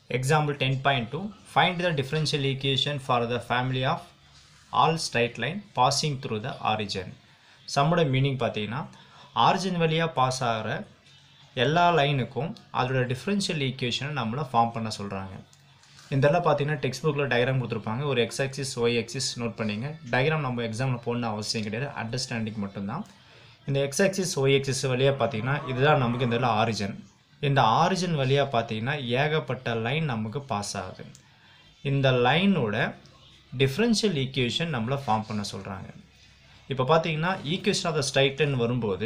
Example 10.2 Find the differential equation for the family of all straight line passing through the origin. சம்மோட meaning பார்த்தீங்கன்னா origin வழியாக pass ஆகிற எல்லா லைனுக்கும் அதோட differential ஈக்குவேஷனை நம்மளை ஃபார்ம் பண்ண சொல்கிறாங்க இதெல்லாம் பார்த்தீங்கன்னா டெக்ஸ்ட் புக்கில் டயக்ராம் கொடுத்துருப்பாங்க ஒரு X axis Y axis note பண்ணிங்க டயக்ராம் நம்ம எக்ஸாமில் போடணும் அவசியம் கிடையாது அண்டர்ஸ்டாண்டிங் மட்டும்தான் இந்த எக்ஸ் ஆக்சிஸ் ஒய் ஆக்சிஸ் வழியாக பார்த்தீங்கன்னா இதுதான் நமக்கு இந்த இதில் ஆரிஜின் இந்த ஆரிஜின் வழியாக பார்த்தீங்கன்னா ஏகப்பட்ட லைன் நமக்கு பாஸ் ஆகுது இந்த லைனோட டிஃப்ரென்ஷியல் ஈக்குவேஷன் நம்மளை ஃபார்ம் பண்ண சொல்கிறாங்க இப்போ பார்த்தீங்கன்னா ஈக்குவேஷன் ஆஃப் த ஸ்ட்ரைட்டன் வரும்போது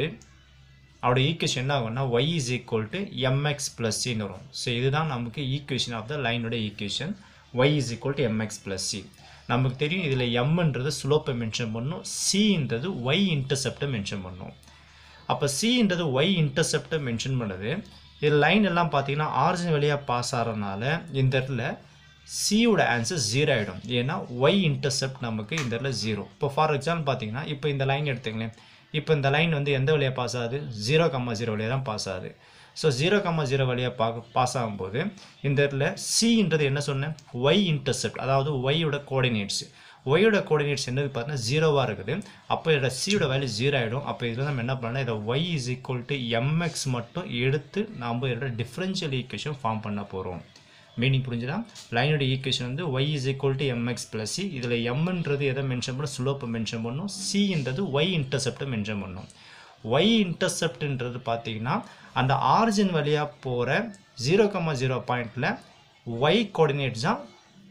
அவரோட ஈக்குவேஷன் என்ன ஆகும்னா Y is equal to MX plus சின்னு வரும் ஸோ இதுதான் நமக்கு ஈக்குவேஷன் ஆஃப் த லைனோட equation Y is equal to MX plus C நமக்கு தெரியும் இதில் எம்ன்றது ஸ்லோப்பை மென்ஷன் பண்ணும் சின்றது ஒய் இன்டர்செப்டை மென்ஷன் பண்ணும் அப்போ சின்றது ஒய் இன்டர்செப்டை மென்ஷன் பண்ணுது இது லைன் எல்லாம் பார்த்தீங்கன்னா ஆரிஜின் வழியாக பாஸ் ஆகிறதுனால இந்த இடத்துல சியோட ஆன்சர் ஜீரோ ஆகிடும் ஏன்னா ஒய் இன்டர்செப்ட் நமக்கு இந்த இடத்துல ஜீரோ இப்போ ஃபார் எக்ஸாம்பிள் பார்த்தீங்கன்னா இப்போ இந்த லைன் எடுத்துங்களேன் இப்போ இந்த லைன் வந்து எந்த வழியாக பாஸ் ஆகுது ஜீரோ கம்மா ஜீரோ வழியாக தான் பாஸ் ஆகுது ஸோ ஜீரோ கம்மா ஜீரோ வழியாக பா பாஸ் ஆகும்போது இந்த இடத்துல சின்றது என்ன சொன்னேன் ஒய் இன்டர்செப்ட் அதாவது ஒய்யோட கோஆர்டினேட்ஸ் ஒய்யோட கோஆர்டினேட்ஸ் என்னது பார்த்தீங்கன்னா ஜீரோவாக இருக்குது அப்போ இதோட சியோட வேல்யூ ஜீரோ ஆகிடும் அப்போ இதில் நம்ம என்ன பண்ணலாம் இதை Y is equal to MX மட்டும் எடுத்து நம்ம இதோட டிஃப்ரென்ஷியல் ஈக்குவேஷன் ஃபார்ம் பண்ண போகிறோம் மீனிங் புரிஞ்சுதா லைனோட ஈக்குவேஷன் வந்து Y is equal to MX plus C இதில் எம்ன்றது எதை மென்ஷன் பண்ணும் ஸ்லோப்பை மென்ஷன் பண்ணும் சின்றது ஒய் இன்டர்செப்டை மென்ஷன் பண்ணும் ஒய் இன்டர்செப்ட்ன்றது பார்த்தீங்கன்னா அந்த ஆரிஜின் வழியாக போகிற ஜீரோ கம்மா ஜீரோ பாயிண்டில் ஒய் கோஆர்டினேட்ஸ் தான்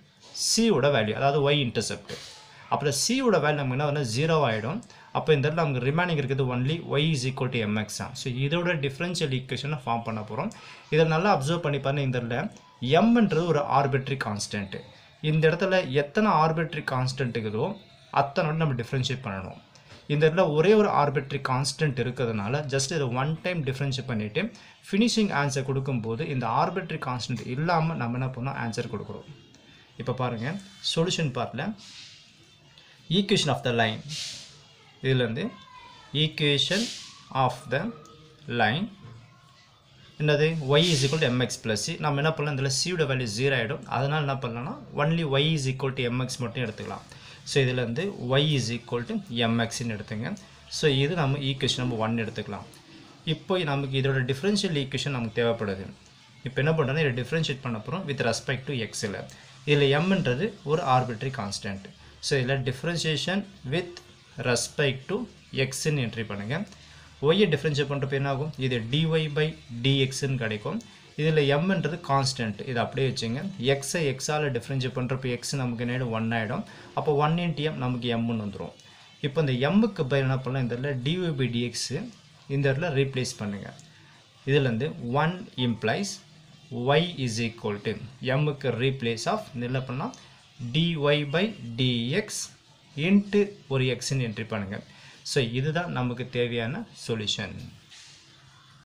சியோட வேல்யூ அதாவது ஒய் இன்டர்செப்ட் அப்புறம் சியோட வேல்யூ நமக்கு என்ன வந்து ஜீரோ ஆகிடும் அப்போ இந்த இடத்துல நமக்கு ரிமைனிங் இருக்குது only Y is equal to MX தான் ஸோ இதோட டிஃப்ரென்ஷியல் ஈக்குவேஷனை ஃபார்ம் பண்ண போகிறோம் இதை நல்லா அப்சர்வ் பண்ணி பாருங்க இந்த இடத்துல எம்ன்றது ஒரு ஆர்பிட்ரி கான்ஸ்டன்ட் இந்த இடத்துல எத்தனை ஆர்பிட்ரி கான்ஸ்டன்ட் இருக்குதோ அத்தனோட நம்ம டிஃப்ரென்ஷியேட் பண்ணணும் இந்த இடத்துல ஒரே ஒரு ஆர்பிட்ரி கான்ஸ்டன்ட் இருக்கிறதுனால ஜஸ்ட் இதை ஒன் டைம் டிஃப்ரென்ஷியேட் பண்ணிவிட்டு ஃபினிஷிங் ஆன்சர் கொடுக்கும்போது இந்த ஆர்பிட்ரி கான்ஸ்டன்ட் இல்லாமல் நம்ம என்ன பண்ணோம் ஆன்சர் கொடுக்குறோம் இப்போ பாருங்கள் சொல்யூஷன் பார்ட்டில் ஈக்குவேஷன் ஆஃப் த லைன் இதுலேருந்து ஈக்குவேஷன் ஆஃப் த லைன் என்னது Y is equal to MX plus நம்ம என்ன பண்ணலாம் இதில் சியோட வேல்யூ ஜீரோ ஆகிடும் அதனால் என்ன பண்ணலாம்னா only Y is equal to MX மட்டும் எடுத்துக்கலாம் ஸோ இதில் வந்து ஒய் இஸ் ஈக்குவல் டு எம்எக்ஸ்ன்னு எடுத்துங்க ஸோ இது நம்ம ஈக்குவேஷன் நம்ம ஒன் எடுத்துக்கலாம் இப்போ நமக்கு இதோட டிஃப்ரென்ஷியல் ஈக்குவேஷன் நமக்கு தேவைப்படுது இப்போ என்ன பண்ணுறோன்னா இதை டிஃப்ரென்ஷியேட் பண்ண போகிறோம் வித் ரெஸ்பெக்ட் டு எக்ஸில் இதில் எம்ன்றது ஒரு ஆர்பிட்ரி கான்ஸ்டன்ட் ஸோ இதில் டிஃப்ரென்ஷியேஷன் வித் ரெஸ்பெக்ட் டு எக்ஸ்ன்னு என்ட்ரி பண்ணுங்கள் ஒய்யை டிஃப்ரென்ஷியேட் பண்ணுறப்ப என்ன ஆகும் இது டிஒய் பை டிஎக்ஸ்ன்னு கிடைக்கும் இதில் எம்ன்றது கான்ஸ்டன்ட் இது அப்படியே வச்சுங்க எக்ஸை எக்ஸால் டிஃப்ரென்ஷியேட் பண்ணுறப்ப எக்ஸ் நமக்கு என்ன ஒன் ஆகிடும் அப்போ ஒன் இன்ட்டு எம் நமக்கு எம்னு வந்துடும் இப்போ இந்த எம்முக்கு பதில் என்ன பண்ணலாம் இந்த இடத்துல டிஒய் பை டிஎக்ஸு இந்த இடத்துல ரீப்ளேஸ் பண்ணுங்கள் இதுலேருந்து one implies Y is equal to எம்முக்கு ரீப்ளேஸ் ஆஃப் என்ன பண்ணலாம் டிஒய் பை டிஎக்ஸ் இன்ட்டு ஒரு எக்ஸ்ன்னு என்ட்ரி பண்ணுங்கள் ஸோ இதுதான் நமக்கு தேவையான சொல்யூஷன்